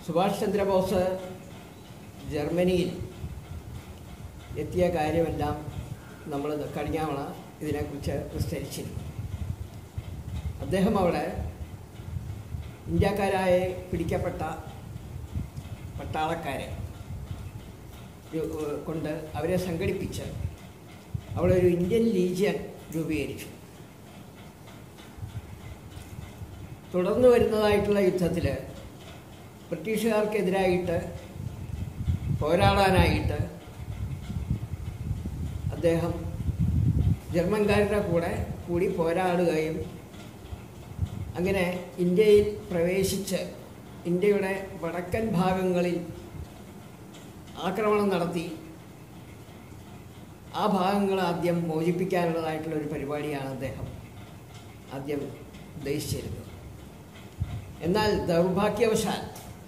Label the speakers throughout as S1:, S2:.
S1: സുഭാഷ് ചന്ദ്രബോസ് ജർമ്മനിയിൽ എത്തിയ കാര്യമെല്ലാം നമ്മൾ കഴിഞ്ഞ തവണ ഇതിനെക്കുറിച്ച് വിസ്തരിച്ചിരുന്നു അദ്ദേഹം അവിടെ ഇന്ത്യക്കാരായ പിടിക്കപ്പെട്ട പട്ടാളക്കാരെ രു- ഏഹ് കൊണ്ട് അവരെ സംഘടിപ്പിച്ച് അവിടെ ഒരു ഇന്ത്യൻ ലീജിയൻ രൂപീകരിച്ചു തുടർന്ന് വരുന്നതായിട്ടുള്ള യുദ്ധത്തിൽ ബ്രിട്ടീഷുകാർക്കെതിരായിട്ട് പോരാടാനായിട്ട് അദ്ദേഹം ജർമ്മൻകാരുടെ കൂടെ കൂടി പോരാടുകയും അങ്ങനെ ഇന്ത്യയിൽ പ്രവേശിച്ച് ഇന്ത്യയുടെ വടക്കൻ ഭാഗങ്ങളിൽ ആക്രമണം നടത്തി ആ ഭാഗങ്ങൾ ആദ്യം മോചിപ്പിക്കാനുള്ളതായിട്ടുള്ള ഒരു പരിപാടിയാണ് അദ്ദേഹം ആദ്യം ഉദ്ദേശിച്ചിരുന്നത് എന്നാൽ ദൗർഭാഗ്യവശാൽ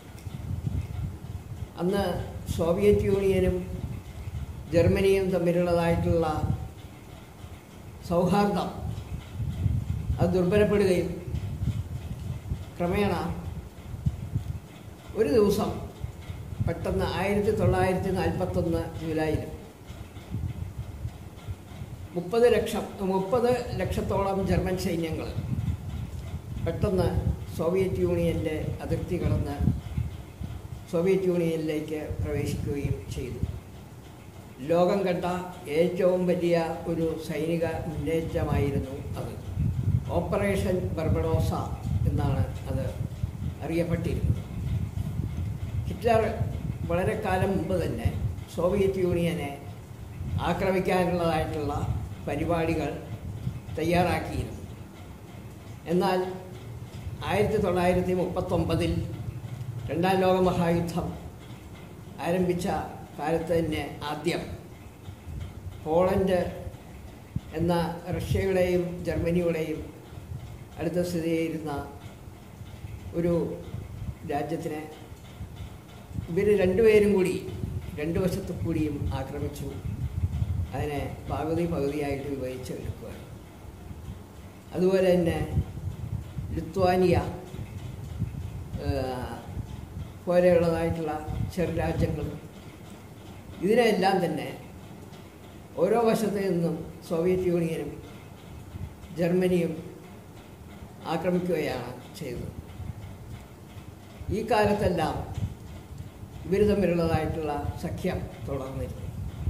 S1: അന്ന് സോവിയറ്റ് യൂണിയനും ജർമ്മനിയും തമ്മിലുള്ളതായിട്ടുള്ള സൗഹാർദ്ദം അത് ദുർബലപ്പെടുകയും ക്രമേണ ഒരു ദിവസം പെട്ടെന്ന് ആയിരത്തി തൊള്ളായിരത്തി നാൽപ്പത്തൊന്ന് ജൂലൈയിൽ മുപ്പത് ലക്ഷം മുപ്പത് ലക്ഷത്തോളം ജർമ്മൻ സൈന്യങ്ങൾ പെട്ടെന്ന് സോവിയറ്റ് യൂണിയൻ്റെ അതിർത്തി കടന്ന് സോവിയറ്റ് യൂണിയനിലേക്ക് പ്രവേശിക്കുകയും ചെയ്തു ലോകം കണ്ട ഏറ്റവും വലിയ ഒരു സൈനിക മുന്നേറ്റമായിരുന്നു അത് ഓപ്പറേഷൻ ബർബഡോസ എന്നാണ് അത് അറിയപ്പെട്ടിരുന്നത് ഹിറ്റ്ലർ വളരെ കാലം മുമ്പ് തന്നെ സോവിയറ്റ് യൂണിയനെ ആക്രമിക്കാനുള്ളതായിട്ടുള്ള പരിപാടികൾ തയ്യാറാക്കിയിരുന്നു എന്നാൽ ആയിരത്തി തൊള്ളായിരത്തി മുപ്പത്തൊമ്പതിൽ രണ്ടാം ലോക മഹായുദ്ധം ആരംഭിച്ച കാലത്ത് തന്നെ ആദ്യം പോളണ്ട് എന്ന റഷ്യയുടെയും ജർമ്മനിയുടെയും അടുത്ത് സ്ഥിതി ചെയ്യുന്ന ഒരു രാജ്യത്തിനെ ഇവർ രണ്ടുപേരും കൂടി രണ്ടു വശത്തു കൂടിയും ആക്രമിച്ചു അതിനെ പകുതി പകുതിയായിട്ട് വിഭജിച്ച് എടുക്കുകയാണ് അതുപോലെ തന്നെ ലിത്വാനിയ ഏഹ്, പോലെയുള്ളതായിട്ടുള്ള ചെറു രാജ്യങ്ങളും ഇതിനെല്ലാം തന്നെ ഓരോ വശത്തു നിന്നും സോവിയറ്റ് യൂണിയനും ജർമ്മനിയും ആക്രമിക്കുകയാണ് ചെയ്തത് ഈ കാലത്തെല്ലാം ഇവർ തമ്മിലുള്ളതായിട്ടുള്ള സഖ്യം തുടർന്നിരുന്നു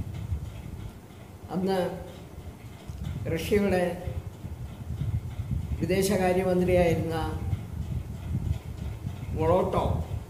S1: അന്ന് റഷ്യയുടെ വിദേശകാര്യമന്ത്രിയായിരുന്ന മൊളോട്ടോ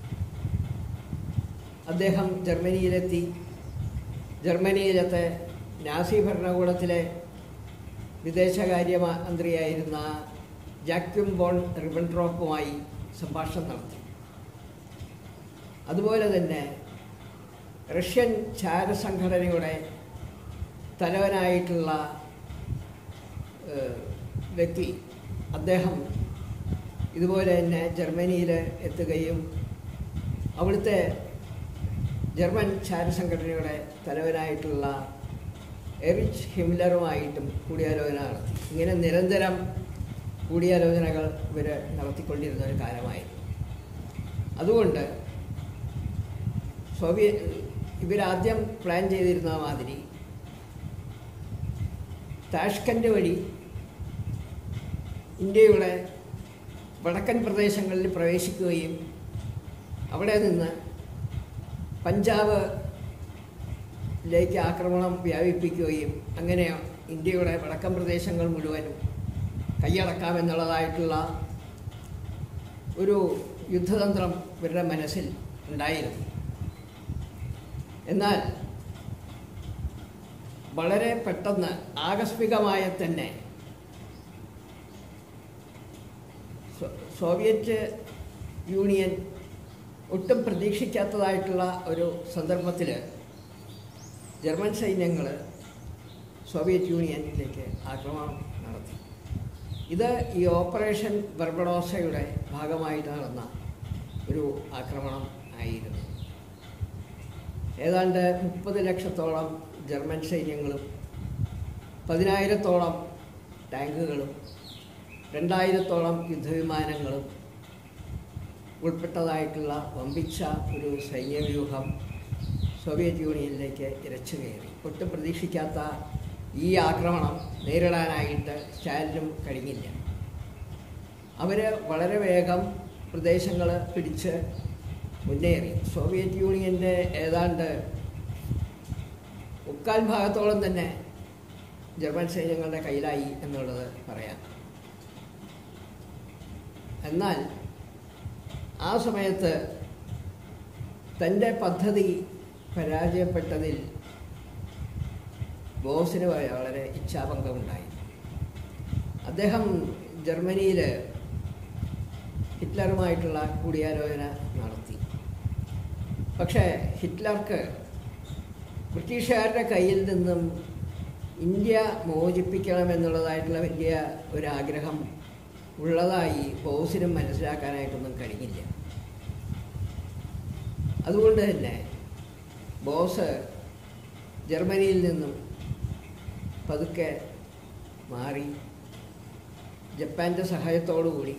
S1: അദ്ദേഹം ജർമ്മനിയിലെത്തി ജർമ്മനിയിലത്തെ നാസി ഭരണകൂടത്തിലെ വിദേശകാര്യമന്ത്രിയായിരുന്ന ജാക്വിം ബോൺ റിബൻട്രോപ്പുമായി സംഭാഷണം നടത്തി അതുപോലെ തന്നെ റഷ്യൻ ചാരസംഘടനയുടെ തലവനായിട്ടുള്ള ഏഹ്, വ്യക്തി അദ്ദേഹം ഇതുപോലെ തന്നെ ജർമ്മനിയിൽ എത്തുകയും അവിടുത്തെ ജർമ്മൻ ചാരസംഘടനയുടെ തലവനായിട്ടുള്ള എറിച്ച് ഹിംലറുമായിട്ടും കൂടിയാലോചന നടത്തി ഇങ്ങനെ നിരന്തരം കൂടിയാലോചനകൾ ഇവർ നടത്തിക്കൊണ്ടിരുന്ന ഒരു കാലമായിരുന്നു അതുകൊണ്ട് സോവിയറ്റ് ഇവരാദ്യം പ്ലാൻ ചെയ്തിരുന്ന മാതിരി താഷ്കൻഡ് വഴി ഇന്ത്യയുടെ വടക്കൻ പ്രദേശങ്ങളിൽ പ്രവേശിക്കുകയും അവിടെ നിന്ന് പഞ്ചാബിലേക്ക് ആക്രമണം വ്യാപിപ്പിക്കുകയും അങ്ങനെ ഇന്ത്യയുടെ വടക്കൻ പ്രദേശങ്ങൾ മുഴുവനും കൈയടക്കാമെന്നുള്ളതായിട്ടുള്ള ഒരു യുദ്ധതന്ത്രം ഇവരുടെ മനസ്സിൽ ഉണ്ടായിരുന്നു എന്നാൽ വളരെ പെട്ടെന്ന് ആകസ്മികമായ തന്നെ സോ- സോവിയറ്റ് യൂണിയൻ ഒട്ടും പ്രതീക്ഷിക്കാത്തതായിട്ടുള്ള ഒരു സന്ദർഭത്തിൽ ജർമ്മൻ സൈന്യങ്ങൾ സോവിയറ്റ് യൂണിയനിലേക്ക് ആക്രമണം നടത്തി ഇത് ഈ ഓപ്പറേഷൻ ബർബഡോസയുടെ ഭാഗമായിട്ട് നടന്ന ഒരു ആക്രമണം ആയിരുന്നു ഏതാണ്ട് മുപ്പത് ലക്ഷത്തോളം ജർമ്മൻ സൈന്യങ്ങളും പതിനായിരത്തോളം ടാങ്കുകളും രണ്ടായിരത്തോളം യുദ്ധവിമാനങ്ങളും ഉൾപ്പെട്ടതായിട്ടുള്ള വമ്പിച്ച ഒരു സൈന്യവ്യൂഹം സോവിയറ്റ് യൂണിയനിലേക്ക് ഇരച്ചു കയറി ഒട്ടും പ്രതീക്ഷിക്കാത്ത ഈ ആക്രമണം നേരിടാനായിട്ട് സ്റ്റാലിനും കഴിഞ്ഞില്ല അവർ വളരെ വേഗം പ്രദേശങ്ങൾ പിടിച്ച് മുന്നേറി സോവിയറ്റ് യൂണിയൻ്റെ ഏതാണ്ട് മുക്കാൽ ഭാഗത്തോളം തന്നെ ജർമ്മൻ സൈന്യങ്ങളുടെ കയ്യിലായി എന്നുള്ളത് പറയാം എന്നാൽ ആ സമയത്ത് തൻ്റെ പദ്ധതി പരാജയപ്പെട്ടതിൽ ബോസിന് വളരെ ഇച്ഛാഭംഗമുണ്ടായി അദ്ദേഹം ജർമ്മനിയിൽ ഹിറ്റ്ലറുമായിട്ടുള്ള കൂടിയാലോചന നടത്തി പക്ഷേ ഹിറ്റ്ലർക്ക് ബ്രിട്ടീഷുകാരുടെ കയ്യിൽ നിന്നും ഇന്ത്യ മോചിപ്പിക്കണമെന്നുള്ളതായിട്ടുള്ള വലിയ ഒരാഗ്രഹം ഉള്ളതായി ബോസിനും മനസ്സിലാക്കാനായിട്ടൊന്നും കഴിഞ്ഞില്ല അതുകൊണ്ട് തന്നെ ബോസ് ജർമ്മനിയിൽ നിന്നും പതുക്കെ മാറി ജപ്പാൻ്റെ സഹായത്തോടുകൂടി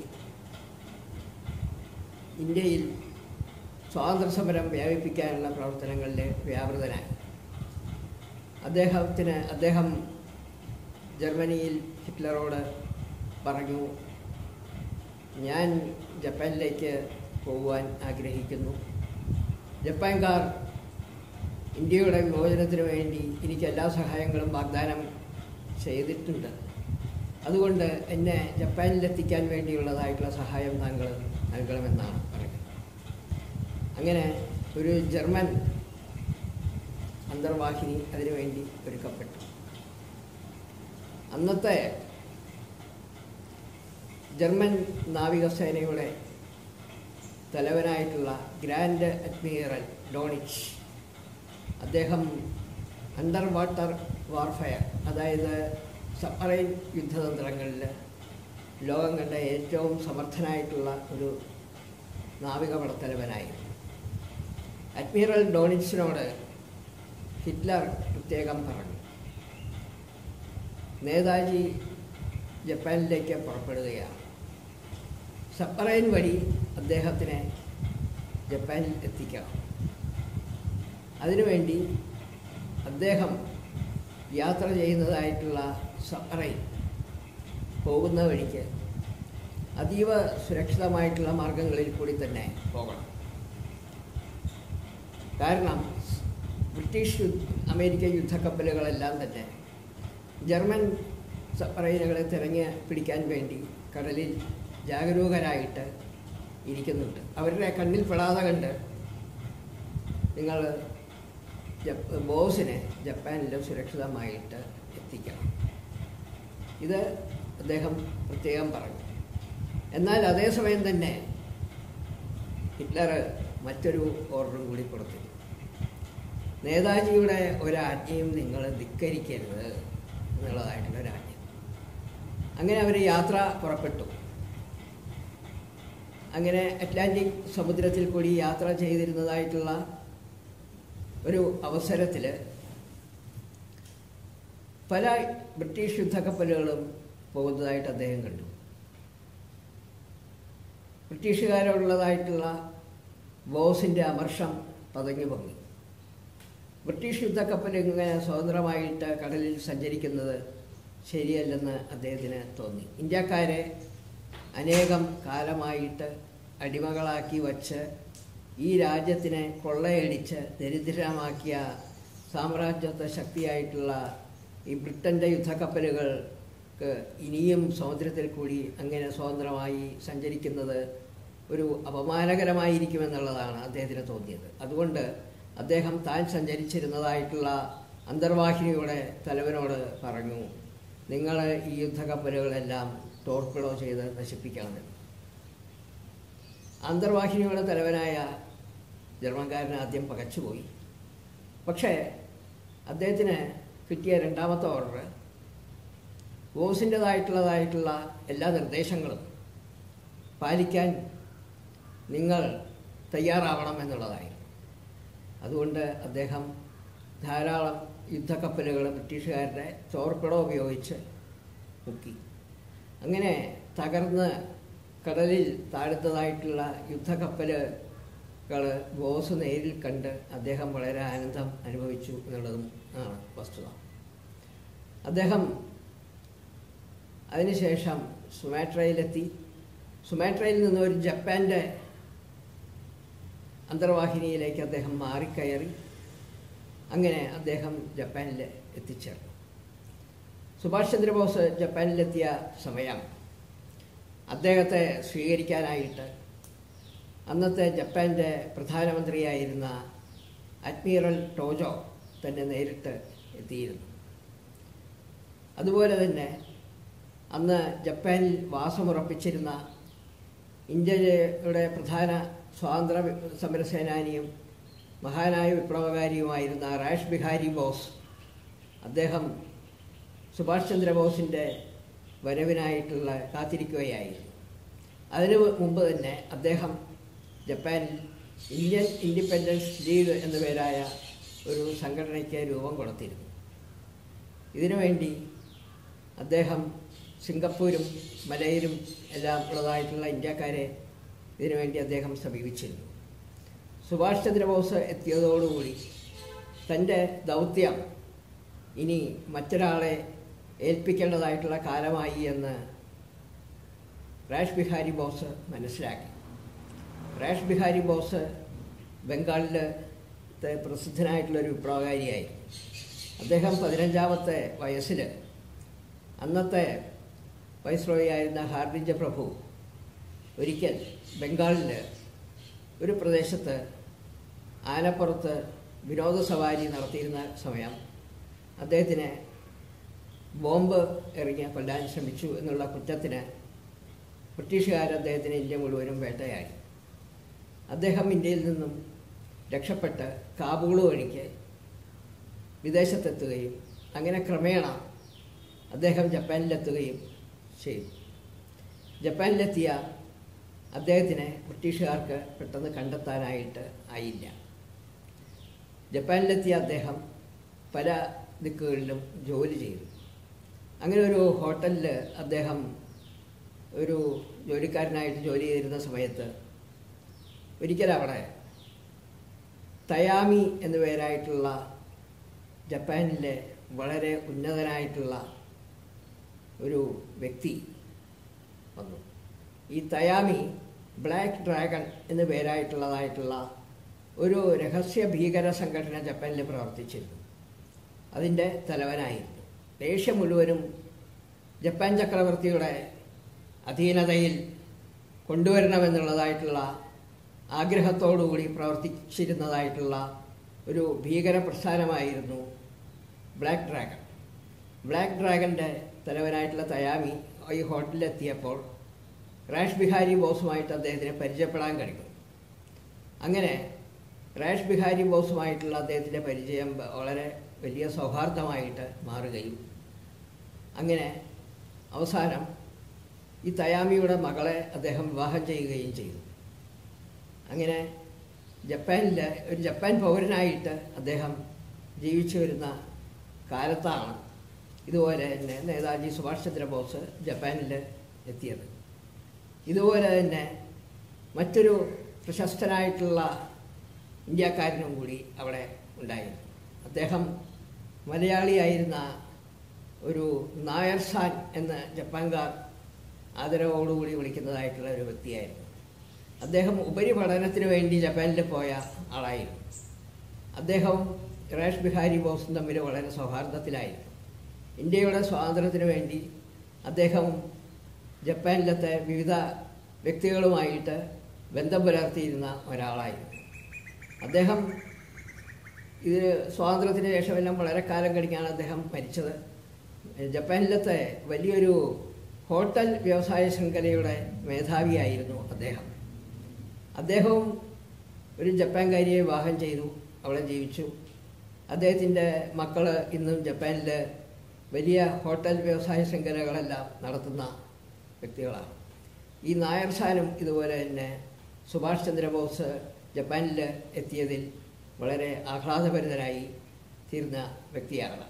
S1: ഇന്ത്യയിൽ സ്വാതന്ത്ര്യ സമരം വ്യാപിപ്പിക്കാനുള്ള പ്രവർത്തനങ്ങളിൽ വ്യാപൃതനായി അദ്ദേഹത്തിന് അദ്ദേഹം ജർമ്മനിയിൽ ഹിറ്റ്ലറോട് പറഞ്ഞു ഞാൻ ജപ്പാനിലേക്ക് പോകുവാൻ ആഗ്രഹിക്കുന്നു ജപ്പാൻകാർ ഇന്ത്യയുടെ വിമോചനത്തിന് വേണ്ടി എനിക്ക് എല്ലാ സഹായങ്ങളും വാഗ്ദാനം ചെയ്തിട്ടുണ്ട് അതുകൊണ്ട് എന്നെ ജപ്പാനിലെത്തിക്കാൻ വേണ്ടിയുള്ളതായിട്ടുള്ള സഹായം താങ്കൾ നൽകണമെന്നാണ് പറയുന്നത് അങ്ങനെ ഒരു ജർമ്മൻ അന്തർവാഹിനി അതിനുവേണ്ടി ഒരുക്കപ്പെട്ടു അന്നത്തെ ജർമ്മൻ നാവികസേനയുടെ തലവനായിട്ടുള്ള ഗ്രാൻഡ് അഡ്മിറൽ ഡോണിച്ച് അദ്ദേഹം അണ്ടർ വാട്ടർ വാർഫെയർ അതായത് സബ്മറൈൻ യുദ്ധതന്ത്രങ്ങളിൽ ലോകം കണ്ട ഏറ്റവും സമർത്ഥനായിട്ടുള്ള ഒരു നാവിക പടത്തലവനായിരുന്നു അഡ്മിറൽ ഡോണിച്ചിനോട് ഹിറ്റ്ലർ പ്രത്യേകം പറഞ്ഞു നേതാജി ജപ്പാനിലേക്ക് പുറപ്പെടുകയാണ് സബ്മറൈൻ വഴി അദ്ദേഹത്തിനെ ജപ്പാനിൽ എത്തിക്കണം അതിനുവേണ്ടി അദ്ദേഹം യാത്ര ചെയ്യുന്നതായിട്ടുള്ള സബ്മറൈൻ പോകുന്ന വഴിക്ക് അതീവ സുരക്ഷിതമായിട്ടുള്ള മാർഗങ്ങളിൽ കൂടി തന്നെ പോകണം കാരണം ബ്രിട്ടീഷ് യുദ്ധ അമേരിക്കൻ യുദ്ധക്കപ്പലുകളെല്ലാം തന്നെ ജർമ്മൻ സബ്മറൈനുകളെ തിരഞ്ഞ് പിടിക്കാൻ വേണ്ടി കടലിൽ ജാഗരൂകരായിട്ട് ഇരിക്കുന്നുണ്ട് അവരുടെ കണ്ണിൽ പെടാതെ കണ്ട് നിങ്ങൾ ജപ്പ ബോസിനെ ജപ്പാനിൽ സുരക്ഷിതമായിട്ട് എത്തിക്കണം ഇത് അദ്ദേഹം പ്രത്യേകം പറഞ്ഞു എന്നാൽ അതേസമയം തന്നെ ഹിറ്റ്ലർ മറ്റൊരു ഓർഡറും കൂടി കൊടുത്തു നേതാജിയുടെ ഒരാജ്ഞയും നിങ്ങൾ ധിക്കരിക്കരുത് എന്നുള്ളതായിട്ടുള്ള ഒരാജ്ഞ അങ്ങനെ അവർ യാത്ര പുറപ്പെട്ടു അങ്ങനെ അറ്റ്ലാന്റിക് സമുദ്രത്തിൽ കൂടി യാത്ര ചെയ്തിരുന്നതായിട്ടുള്ള ഒരു അവസരത്തിൽ പല ബ്രിട്ടീഷ് യുദ്ധക്കപ്പലുകളും പോകുന്നതായിട്ട് അദ്ദേഹം കണ്ടു ബ്രിട്ടീഷുകാരോടുള്ളതായിട്ടുള്ള ബോസിൻ്റെ അമർഷം പതഞ്ഞു പൊങ്ങി ബ്രിട്ടീഷ് യുദ്ധക്കപ്പൽ ഇങ്ങനെ സ്വതന്ത്രമായിട്ട് കടലിൽ സഞ്ചരിക്കുന്നത് ശരിയല്ലെന്ന് അദ്ദേഹത്തിന് തോന്നി ഇന്ത്യക്കാരെ അനേകം കാലമായിട്ട് അടിമകളാക്കി വച്ച് ഈ രാജ്യത്തിനെ കൊള്ളയടിച്ച് ദരിദ്രമാക്കിയ സാമ്രാജ്യത്വ ശക്തിയായിട്ടുള്ള ഈ ബ്രിട്ടൻ്റെ യുദ്ധക്കപ്പലുകൾക്ക് ഇനിയും സമുദ്രത്തിൽ കൂടി അങ്ങനെ സ്വതന്ത്രമായി സഞ്ചരിക്കുന്നത് ഒരു അപമാനകരമായിരിക്കുമെന്നുള്ളതാണ് അദ്ദേഹത്തിന് തോന്നിയത് അതുകൊണ്ട് അദ്ദേഹം താൻ സഞ്ചരിച്ചിരുന്നതായിട്ടുള്ള അന്തർവാഹിനിയുടെ തലവനോട് പറഞ്ഞു നിങ്ങൾ ഈ യുദ്ധക്കപ്പലുകളെല്ലാം ടോർപ്പിഡോ ചെയ്ത് നശിപ്പിക്കണമെന്ന് അന്തർവാഹിനിയുടെ തലവനായ ജർമ്മൻകാരൻ ആദ്യം പകച്ചുപോയി പക്ഷേ അദ്ദേഹത്തിന് കിട്ടിയ രണ്ടാമത്തെ ഓർഡർ ബോസിൻ്റെതായിട്ടുള്ളതായിട്ടുള്ള എല്ലാ നിർദ്ദേശങ്ങളും പാലിക്കാൻ നിങ്ങൾ തയ്യാറാവണം എന്നുള്ളതായിരുന്നു അതുകൊണ്ട് അദ്ദേഹം ധാരാളം യുദ്ധക്കപ്പലുകൾ ബ്രിട്ടീഷുകാരുടെ ചോർപ്പിട ഉപയോഗിച്ച് മുക്കി അങ്ങനെ തകർന്ന് കടലിൽ താഴ്ത്തതായിട്ടുള്ള യുദ്ധക്കപ്പലുകൾ ബോസ് നേരിൽ കണ്ട് അദ്ദേഹം വളരെ ആനന്ദം അനുഭവിച്ചു എന്നുള്ളതും ആണ് വസ്തുത അദ്ദേഹം അതിനുശേഷം സുമാട്രയിലെത്തി സുമാട്രയിൽ നിന്ന് ഒരു ജപ്പാൻ്റെ അന്തർവാഹിനിയിലേക്ക് അദ്ദേഹം മാറിക്കയറി അങ്ങനെ അദ്ദേഹം ജപ്പാനിൽ എത്തിച്ചേർന്നു സുഭാഷ് ചന്ദ്രബോസ് ജപ്പാനിലെത്തിയ സമയം അദ്ദേഹത്തെ സ്വീകരിക്കാനായിട്ട് അന്നത്തെ ജപ്പാൻ്റെ പ്രധാനമന്ത്രിയായിരുന്ന അഡ്മിറൽ ടോജോ തന്നെ നേരിട്ട് എത്തിയിരുന്നു അതുപോലെ തന്നെ അന്ന് ജപ്പാനിൽ വാസമുറപ്പിച്ചിരുന്ന ഇന്ത്യയുടെ പ്രധാന സ്വാതന്ത്ര്യ വി- സമരസേനാനിയും മഹാനായ വിപ്ലവകാരിയുമായിരുന്ന റാഷ് ബിഹാരി ബോസ് അദ്ദേഹം സുഭാഷ് ചന്ദ്രബോസിൻ്റെ വരവിനായിട്ടുള്ള കാത്തിരിക്കുകയായിരുന്നു അതിനു മുമ്പ് തന്നെ അദ്ദേഹം ജപ്പാനിൽ ഇന്ത്യൻ ഇൻഡിപെൻഡൻസ് ലീഗ് എന്ന പേരായ ഒരു സംഘടനയ്ക്ക് രൂപം കൊടുത്തിരുന്നു ഇതിനുവേണ്ടി അദ്ദേഹം സിംഗപ്പൂരും മലയിലും എല്ലാം ഉള്ളതായിട്ടുള്ള ഇന്ത്യക്കാരെ ഇതിനുവേണ്ടി അദ്ദേഹം സമീപിച്ചിരുന്നു സുഭാഷ് ചന്ദ്രബോസ് എത്തിയതോടുകൂടി തൻ്റെ ദൗത്യം ഇനി മറ്റൊരാളെ ഏൽപ്പിക്കേണ്ടതായിട്ടുള്ള കാലമായി എന്ന് റാഷ് ബിഹാരി ബോസ് മനസ്സിലാക്കി റാഷ് ബിഹാരി ബോസ് ബംഗാളിലത്തെ പ്രസിദ്ധനായിട്ടുള്ളൊരു വിപ്ലവകാരിയായിരുന്നു അദ്ദേഹം പതിനഞ്ചാമത്തെ വയസ്സിൽ അന്നത്തെ വൈസ്രോയിയായിരുന്ന ഹാർഡിഞ്ച പ്രഭു ഒരിക്കൽ ബംഗാളിൽ ഒരു പ്രദേശത്ത് ആനപ്പുറത്ത് വിനോദസവാരി നടത്തിയിരുന്ന സമയം അദ്ദേഹത്തിനെ ബോംബ് എറിഞ്ഞ് കൊല്ലാൻ ശ്രമിച്ചു എന്നുള്ള കുറ്റത്തിന് ബ്രിട്ടീഷുകാർ അദ്ദേഹത്തിന് ഇന്ത്യ മുഴുവനും വേട്ടയാടി അദ്ദേഹം ഇന്ത്യയിൽ നിന്നും രക്ഷപ്പെട്ട് കാബൂൾ വഴിക്ക് വിദേശത്തെത്തുകയും അങ്ങനെ ക്രമേണ അദ്ദേഹം ജപ്പാനിലെത്തുകയും ചെയ്തു ജപ്പാനിലെത്തിയ അദ്ദേഹത്തിനെ ബ്രിട്ടീഷുകാർക്ക് പെട്ടെന്ന് കണ്ടെത്താനായിട്ട് ആയില്ല ജപ്പാനിലെത്തിയ അദ്ദേഹം പല ദിക്കുകളിലും ജോലി ചെയ്തു അങ്ങനെ ഒരു ഹോട്ടലിൽ അദ്ദേഹം ഒരു ജോലിക്കാരനായിട്ട് ജോലി ചെയ്തിരുന്ന സമയത്ത് ഒരിക്കൽ അവിടെ തയാമി എന്നു പേരായിട്ടുള്ള ജപ്പാനിലെ വളരെ ഉന്നതനായിട്ടുള്ള ഒരു വ്യക്തി വന്നു ഈ തയാമി ബ്ലാക്ക് ഡ്രാഗൺ എന്നു പേരായിട്ടുള്ളതായിട്ടുള്ള ഒരു രഹസ്യ ഭീകര സംഘടന ജപ്പാനിൽ പ്രവർത്തിച്ചിരുന്നു അതിൻ്റെ തലവനായിരുന്നു ഏഷ്യ മുഴുവനും ജപ്പാൻ ചക്രവർത്തിയുടെ അധീനതയിൽ കൊണ്ടുവരണമെന്നുള്ളതായിട്ടുള്ള ആഗ്രഹത്തോടുകൂടി പ്രവർത്തിച്ചിരുന്നതായിട്ടുള്ള ഒരു ഭീകര പ്രസ്ഥാനമായിരുന്നു ബ്ലാക്ക് ഡ്രാഗൺ ബ്ലാക്ക് ഡ്രാഗൻ്റെ തലവനായിട്ടുള്ള തയാമി ഈ ഹോട്ടലിലെത്തിയപ്പോൾ റാഷ് ബിഹാരി ബോസുമായിട്ട് അദ്ദേഹത്തിന് പരിചയപ്പെടാൻ കഴിഞ്ഞു അങ്ങനെ റാഷ് ബിഹാരി ബോസുമായിട്ടുള്ള അദ്ദേഹത്തിൻ്റെ പരിചയം വളരെ വലിയ സൗഹാർദ്ദമായിട്ട് മാറുകയും അങ്ങനെ അവസാനം ഈ തയാമിയുടെ മകളെ അദ്ദേഹം വിവാഹം ചെയ്യുകയും ചെയ്തു അങ്ങനെ ജപ്പാനിലെ ഒരു ജപ്പാൻ പൗരനായിട്ട് അദ്ദേഹം ജീവിച്ചു വരുന്ന കാലത്താണ് ഇതുപോലെ തന്നെ നേതാജി സുഭാഷ് ചന്ദ്രബോസ് ജപ്പാനിൽ എത്തിയത് ഇതുപോലെ തന്നെ മറ്റൊരു പ്രശസ്തനായിട്ടുള്ള ഇന്ത്യക്കാരനും കൂടി അവിടെ ഉണ്ടായിരുന്നു അദ്ദേഹം മലയാളിയായിരുന്ന ഒരു നായർ സാൻ എന്ന ജപ്പാൻകാർ ആദരവോടുകൂടി വിളിക്കുന്നതായിട്ടുള്ള ഒരു വ്യക്തിയായിരുന്നു അദ്ദേഹം ഉപരിപഠനത്തിന് വേണ്ടി ജപ്പാനിൽ പോയ ആളായിരുന്നു അദ്ദേഹവും റാഷ് ബിഹാരി ബോസും തമ്മിൽ വളരെ സൗഹാർദ്ദത്തിലായിരുന്നു ഇന്ത്യയുടെ സ്വാതന്ത്ര്യത്തിന് വേണ്ടി അദ്ദേഹവും ജപ്പാനിലത്തെ വിവിധ വ്യക്തികളുമായിട്ട് ബന്ധം പുലർത്തിയിരുന്ന ഒരാളായിരുന്നു അദ്ദേഹം ഇത് സ്വാതന്ത്ര്യത്തിന് ശേഷമെല്ലാം വളരെ കാലം കഴിഞ്ഞാണ് അദ്ദേഹം മരിച്ചത് ജപ്പാനിലത്തെ വലിയൊരു ഹോട്ടൽ വ്യവസായ ശൃംഖലയുടെ മേധാവിയായിരുന്നു അദ്ദേഹം അദ്ദേഹവും ഒരു ജപ്പാൻകാരിയെ വിവാഹം ചെയ്തു അവിടെ ജീവിച്ചു അദ്ദേഹത്തിൻ്റെ മക്കൾ ഇന്നും ജപ്പാനിൽ വലിയ ഹോട്ടൽ വ്യവസായ ശൃംഖലകളെല്ലാം നടത്തുന്ന വ്യക്തികളാണ് ഈ നായർ ഷാനും ഇതുപോലെ തന്നെ സുഭാഷ് ചന്ദ്രബോസ് ജപ്പാനിൽ എത്തിയതിൽ വളരെ ആഹ്ലാദഭരിതനായി തീർന്ന വ്യക്തിയാണ്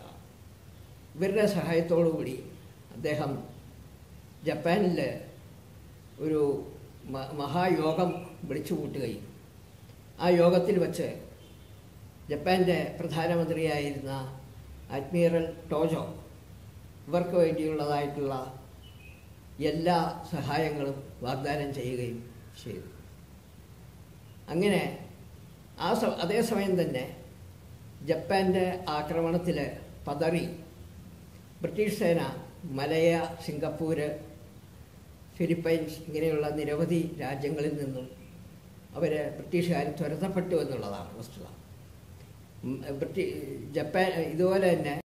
S1: ഇവരുടെ സഹായത്തോടു കൂടി അദ്ദേഹം ജപ്പാനിൽ ഒരു മ- മഹായോഗം വിളിച്ചു കൂട്ടുകയും ആ യോഗത്തിൽ വച്ച് ജപ്പാൻ്റെ പ്രധാനമന്ത്രിയായിരുന്ന അഡ്മിറൽ ടോജോ ഇവർക്ക് വേണ്ടിയുള്ളതായിട്ടുള്ള എല്ലാ സഹായങ്ങളും വാഗ്ദാനം ചെയ്യുകയും ചെയ്തു അങ്ങനെ ആ സ അതേസമയം തന്നെ ജപ്പാൻ്റെ ആക്രമണത്തിൽ പതറി ബ്രിട്ടീഷ് സേന മലയ സിംഗപ്പൂര് ഫിലിപ്പൈൻസ് ഇങ്ങനെയുള്ള നിരവധി രാജ്യങ്ങളിൽ നിന്നും അവർ ബ്രിട്ടീഷുകാർ ത്വരതപ്പെട്ടു എന്നുള്ളതാണ് വസ്തുത ഉം, ബ്രിട്ടീ ജപ്പാൻ ഇതുപോലെ തന്നെ